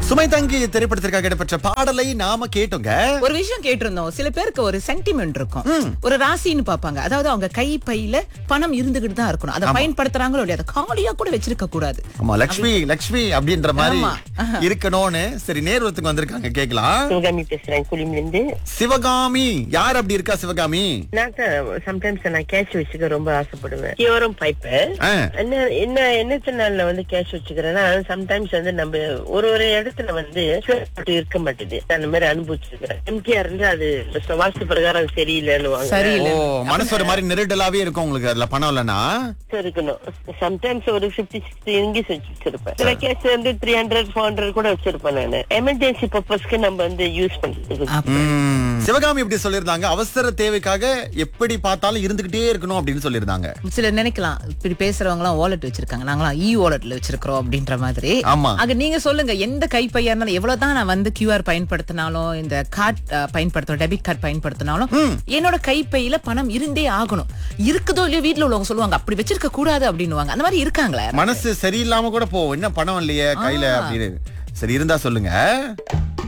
சுமை தங்கி திரைப்படத்திற்காக இடம்பெற்ற பாடலை நாம கேட்டோங்க ஒரு விஷயம் கேட்டிருந்தோம் சில பேருக்கு ஒரு சென்டிமெண்ட் இருக்கும் ஒரு ராசின்னு பாப்பாங்க அதாவது அவங்க கை பையில பணம் இருந்துகிட்டு தான் இருக்கணும் அதை பயன்படுத்துறாங்களோ இல்லையா அதை காலியா கூட வச்சிருக்க கூடாது ஆமா லக்ஷ்மி லக்ஷ்மி அப்படின்ற மாதிரி ஆமா. இருக்கணும்னு சரி நேர்வத்துக்கு வந்திருக்காங்க கேக்கலாம் சிவகாமி பேசுறேன் குளிமில இருந்து சிவகாமி யார் அப்படி இருக்கா சிவகாமி நான் சம்டைம்ஸ் நான் கேஷ் வச்சுக்க ரொம்ப ஆசைப்படுவேன் கியோரம் பைப்பேன் ஆ. என்ன என்ன என்னத்தினால வந்து கேஷ் வச்சுக்கிறேன்னா சம்டைம்ஸ் வந்து நம்ம ஒரு ஒரு இடத்துல வந்து போட்டு இருக்க மாட்டேது அந்த மாதிரி அனுபவிச்சிருக்கிறேன் எம்கேஆர் இருந்து அது வாஸ்து பிரகாரம் அது சரியில்லைன்னு ஓ சரியில்லை மனசு ஒரு மாதிரி நெருடலாவே இருக்கும் உங்களுக்கு அதுல பணம் இல்லைன்னா இருக்கணும் சம்டைம்ஸ் ஒரு பிப்டி சிக்ஸ்டி இங்கிஸ் வச்சு வச்சிருப்பேன் சில கேஸ் வந்து த்ரீ ஹண்ட்ரட் ஃபோர் ஹண்ட்ரட் கூட வச்சிருப்பேன் நான் எமர்ஜென்சி பர்பஸ்க்கு நம்ம வந்து யூஸ் பண்றது ம். சிவகாமி இப்படி சொல்லியிருந்தாங்க அவசர தேவைக்காக எப்படி பார்த்தாலும் இருந்துகிட்டே இருக்கணும் அப்படின்னு சொல்லியிருந்தாங்க சிலர் நினைக்கலாம் இப்படி பேசுறவங்க எல்லாம் வாலெட் வச்சிருக்காங்க நாங்களாம் இ வாலெட்ல வச்சிருக்கிறோம் அப்படின்ற மாதிரி ஆமா. ஆக நீங்க சொல்லுங்க எந்த கைப்பையா இருந்தாலும் எவ்வளவுதான் நான் வந்து கியூஆர் பயன்படுத்தினாலும் இந்த கார்டு பயன்படுத்தணும் டெபிட் கார்டு பயன்படுத்தினாலும் என்னோட கைப்பையில பணம் இருந்தே ஆகணும் இருக்குதோ இல்லையோ வீட்ல உள்ளவங்க சொல்லுவாங்க அப்படி வச்சிருக்க கூடாது அப்படின்னுவாங்க அந்த மாதிரி இருக்காங்களே மனசு சரியில்லாம கூட போகும் என்ன பணம் இல்லையே கையில அப்படின்னு சரி இருந்தா சொல்லுங்க